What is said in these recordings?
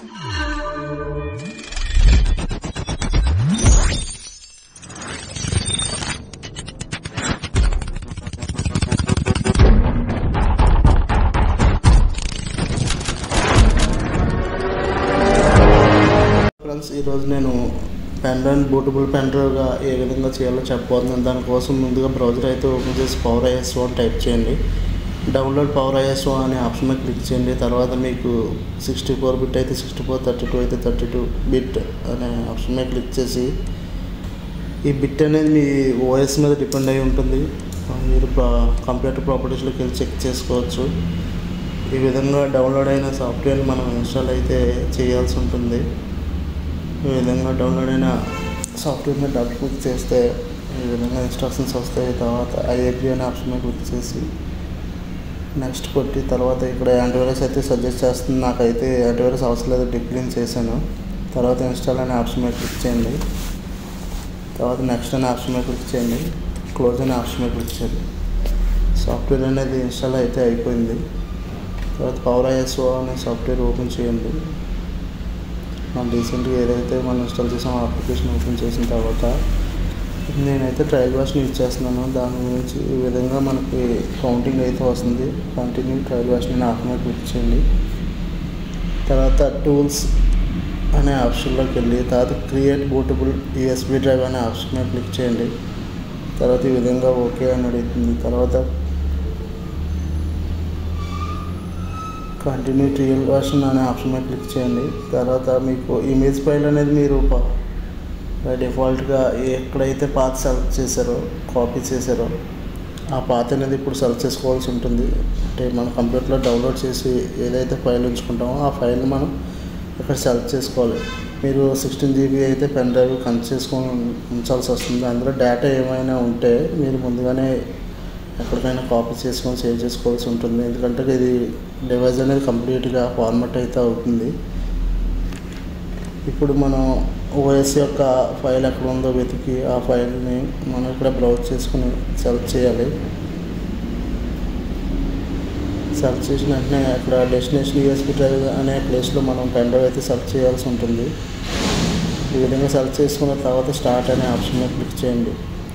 friends ఈరోజు నేను pen drive bootable pen డ్రైవ్గా ఏ విధంగా చేయాలో చెప్పబోతున్నాను దానికోసం ముందుగా బ్రౌజర్ అయితే ఓపెన్ చేసి పవర్ ఐఎస్ఓ అని టైప్ చేయండి డౌన్లోడ్ పవర్ ఐఎస్ఓ అనే ఆప్షన్ మీద క్లిక్ చేయండి తర్వాత మీకు సిక్స్టీ ఫోర్ బిట్ అయితే సిక్స్టీ ఫోర్ థర్టీ టూ అయితే థర్టీ టూ బిట్ అనే ఆప్షన్ మీద క్లిక్ చేసి ఈ బిట్ అనేది మీ ఓఎస్ మీద డిపెండ్ అయి ఉంటుంది మీరు కంప్యూటర్ ప్రాపర్టీస్లోకి వెళ్ళి చెక్ చేసుకోవచ్చు ఈ విధంగా డౌన్లోడ్ అయిన సాఫ్ట్వేర్ మనం ఇన్స్టాల్ అయితే చేయాల్సి ఉంటుంది ఈ విధంగా డౌన్లోడ్ అయిన సాఫ్ట్వేర్ మీద డబుల్ క్లిక్ చేస్తే ఈ విధంగా ఇన్స్ట్రక్షన్స్ వస్తాయి తర్వాత ఐఏపీ అనే ఆప్షన్ మీద క్లిక్ చేసి నెక్స్ట్ కొట్టి తర్వాత ఇక్కడ యాంటీవైరస్ అయితే సజెస్ట్ చేస్తుంది నాకైతే యాంటీవైరస్ అవసరం లేదు డిక్లీన్ చేశాను తర్వాత ఇన్స్టాల్ అనే ఆప్షన్ మీద క్లిక్ చేయండి తర్వాత నెక్స్ట్ అనే ఆప్షన్ మీద క్లిక్ చేయండి క్లోజ్ అనే ఆప్షన్ మీద క్లిక్ చేయండి సాఫ్ట్వేర్ అనేది ఇన్స్టాల్ అయితే అయిపోయింది తర్వాత పవర్ ఐఎస్ఓ అనే సాఫ్ట్వేర్ ఓపెన్ చేయండి మనం రీసెంట్గా ఏదైతే మనం ఇన్స్టాల్ చేసామో ఆ అప్లికేషన్ ఓపెన్ చేసిన తర్వాత నేనైతే ట్రయల్ వర్షన్ యూజ్ చేస్తున్నాను దాని గురించి ఈ విధంగా మనకి కౌంటింగ్ అయితే వస్తుంది కంటిన్యూ ట్రయల్ వర్షన్ అనే ఆప్షన్ మీద క్లిక్ చేయండి తర్వాత టూల్స్ అనే ఆప్షన్లోకి వెళ్ళి తర్వాత క్రియేట్ బూటబుల్ యూఎస్బి డ్రైవ్ అనే ఆప్షన్ మీద క్లిక్ చేయండి తర్వాత ఈ విధంగా ఓకే అని అడుగుతుంది తర్వాత కంటిన్యూ ట్రియల్ వర్షన్ అనే ఆప్షన్ మీద క్లిక్ చేయండి తర్వాత మీకు ఇమేజ్ ఫైల్ అనేది మీరు బై డిఫాల్ట్గా ఎక్కడైతే పాత్ సెలెక్ట్ చేశారో కాపీ చేశారో ఆ పాత్ అనేది ఇప్పుడు సెలెక్ట్ చేసుకోవాల్సి ఉంటుంది అంటే మన కంప్యూటర్లో డౌన్లోడ్ చేసి ఏదైతే ఫైల్ ఉంచుకుంటామో ఆ ఫైల్ని మనం ఇక్కడ సెలెక్ట్ చేసుకోవాలి మీరు సిక్స్టీన్ జీబీ అయితే పెన్ డ్రైవ్ కనెక్ట్ చేసుకొని ఉంచాల్సి వస్తుంది అందులో డేటా ఏమైనా ఉంటే మీరు ముందుగానే ఎక్కడికైనా కాపీ చేసుకొని సేవ్ చేసుకోవాల్సి ఉంటుంది ఎందుకంటే ఇది డివైస్ అనేది కంప్లీట్గా ఫార్మాట్ అయితే అవుతుంది ఇప్పుడు మనం ఓఎస్ యొక్క ఫైల్ ఎక్కడ ఉందో వెతికి ఆ ఫైల్ని మనం ఇక్కడ బ్రౌజ్ చేసుకుని సెలెక్ట్ చేయాలి సెలెక్ట్ చేసిన వెంటనే అక్కడ డెస్టినేషన్ యూఎస్బి డ్రైవ్ అనే ప్లేస్లో మనం పెన్ డ్రైవ్ అయితే సెలెక్ట్ చేయాల్సి ఉంటుంది ఈ విధంగా సెలెక్ట్ చేసుకున్న తర్వాత స్టార్ట్ అనే ఆప్షన్ మీద క్లిక్ చేయండి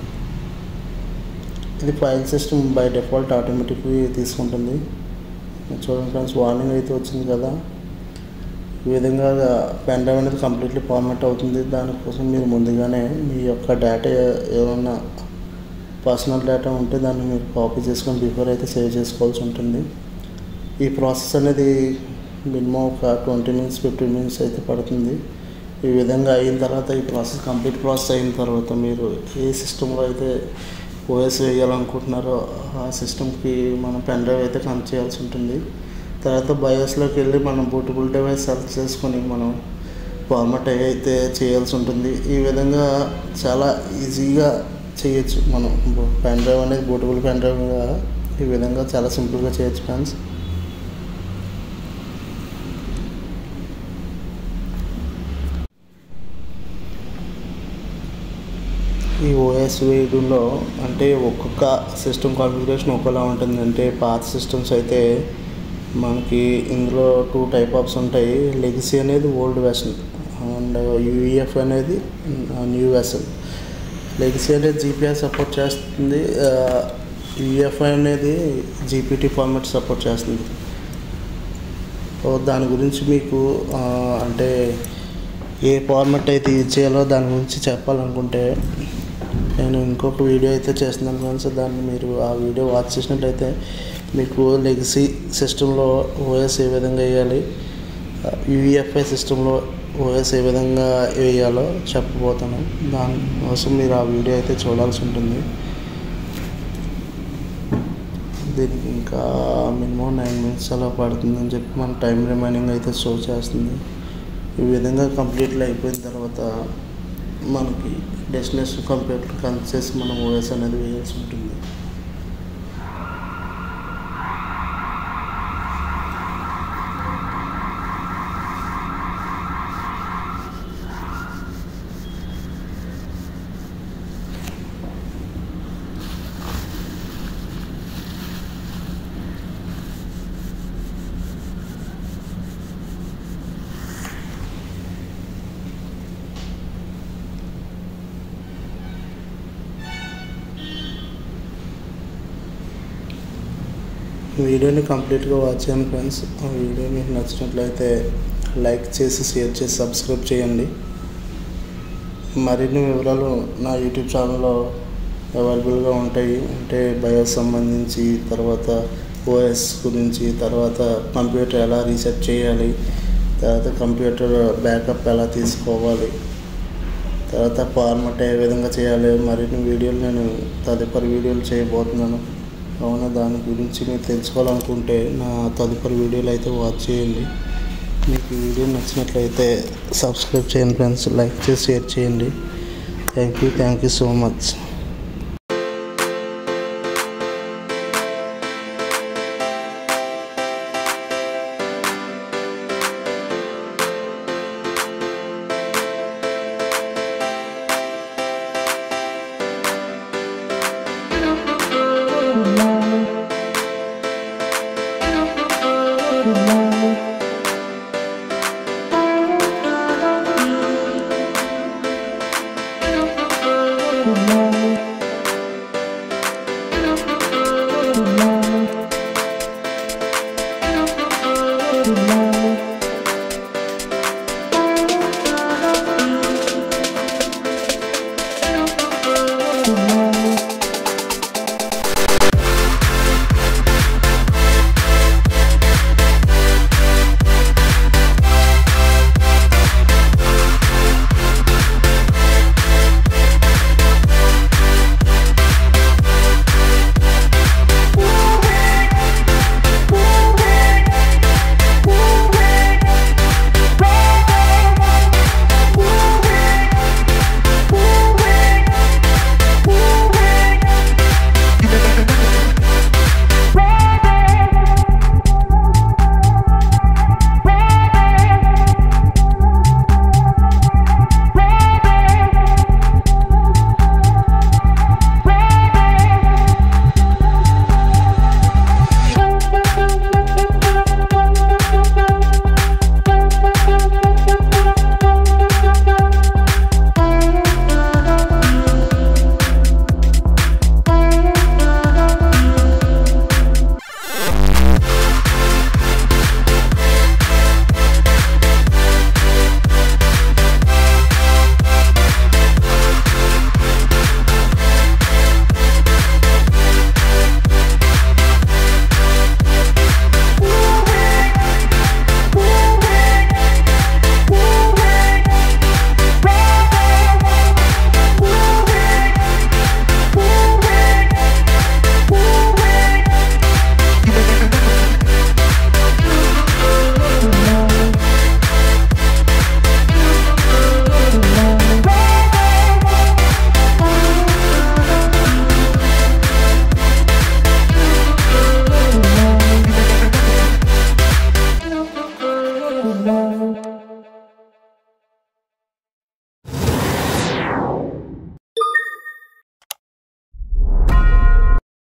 ఇది ఫైల్ సిస్టమ్ బై డిఫాల్ట్ ఆటోమేటిక్గా తీసుకుంటుంది చూడండి ఫ్రెండ్స్ వార్నింగ్ అయితే వచ్చింది కదా ఈ విధంగా పెన్ డ్రైవ్ అనేది కంప్లీట్లీ ఫార్మాట్ అవుతుంది దానికోసం మీరు ముందుగానే మీ యొక్క డేటా ఏమన్నా పర్సనల్ డేటా ఉంటే దాన్ని మీరు కాపీ చేసుకొని బిఫోర్ అయితే సేవ్ చేసుకోవాల్సి ఉంటుంది ఈ ప్రాసెస్ అనేది మినిమం ఒక ట్వంటీ మినిట్స్ ఫిఫ్టీన్ మినిట్స్ అయితే పడుతుంది ఈ విధంగా అయిన తర్వాత ఈ ప్రాసెస్ కంప్లీట్ ప్రాసెస్ అయిన తర్వాత మీరు ఏ సిస్టంలో అయితే ఓఎస్ వేయాలనుకుంటున్నారో ఆ సిస్టమ్కి మనం పెన్ డ్రైవ్ అయితే కనెక్ట్ చేయాల్సి ఉంటుంది తర్వాత బయోస్లోకి వెళ్ళి మనం బూటబుల్ డివైస్ సెలెక్ట్ చేసుకొని మనం ఫార్మాట్ అయితే చేయాల్సి ఉంటుంది ఈ విధంగా చాలా ఈజీగా చేయొచ్చు మనం పెన్ డ్రైవ్ అనేది బూటబుల్ పెన్ డ్రైవ్గా ఈ విధంగా చాలా సింపుల్గా చేయొచ్చు ఫ్రెండ్స్ ఈ ఓఎస్ వేయడంలో అంటే ఒక్కొక్క సిస్టమ్ కాన్ఫిగరేషన్ ఒక్కోలా ఉంటుంది అంటే పాత సిస్టమ్స్ అయితే మనకి ఇందులో టూ టైప్ ఆఫ్స్ ఉంటాయి లెగసీ అనేది ఓల్డ్ వెర్షన్ అండ్ యూఈఎఫ్ అనేది న్యూ వెర్షన్ లెగసీ అనేది జీపీఆర్ సపోర్ట్ చేస్తుంది యూఎఫ్ అనేది జీపీటీ ఫార్మాట్ సపోర్ట్ చేస్తుంది సో దాని గురించి మీకు అంటే ఏ ఫార్మాట్ అయితే యూజ్ చేయాలో దాని గురించి చెప్పాలనుకుంటే నేను ఇంకొక వీడియో అయితే చేస్తున్నాను ఫ్రెండ్స్ దాన్ని మీరు ఆ వీడియో వాచ్ చేసినట్టయితే మీకు లెగసీ సిస్టంలో ఓఎస్ ఏ విధంగా వేయాలి యూఈఎఫ్ఐ సిస్టంలో ఓఎస్ ఏ విధంగా వేయాలో చెప్పబోతాను దానికోసం మీరు ఆ వీడియో అయితే చూడాల్సి ఉంటుంది దీనికి ఇంకా మినిమం నైన్ మినిట్స్ అలా పడుతుందని చెప్పి మన టైం రిమైనింగ్ అయితే షో చేస్తుంది ఈ విధంగా కంప్లీట్లు అయిపోయిన తర్వాత మనకి డెస్టినేషన్ కంప్యూటర్ కనెక్ట్ చేసి మనం ఓఎస్ అనేది వేయాల్సి ఉంటుంది వీడియోని కంప్లీట్గా వాచ్ చేయండి ఫ్రెండ్స్ ఆ వీడియో మీకు నచ్చినట్లయితే లైక్ చేసి షేర్ చేసి సబ్స్క్రైబ్ చేయండి మరిన్ని వివరాలు నా యూట్యూబ్ ఛానల్లో అవైలబుల్గా ఉంటాయి అంటే బయోస్ సంబంధించి తర్వాత ఓఎస్ గురించి తర్వాత కంప్యూటర్ ఎలా రీసెట్ చేయాలి తర్వాత కంప్యూటర్ బ్యాకప్ ఎలా తీసుకోవాలి తర్వాత ఫార్మట్ ఏ విధంగా చేయాలి మరిన్ని వీడియోలు నేను తదుపరి వీడియోలు చేయబోతున్నాను కావున దాని గురించి మీరు తెలుసుకోవాలనుకుంటే నా తదుపరి వీడియోలు అయితే వాచ్ చేయండి మీకు ఈ వీడియో నచ్చినట్లయితే సబ్స్క్రైబ్ చేయండి ఫ్రెండ్స్ లైక్ చేసి షేర్ చేయండి thank you thank you so much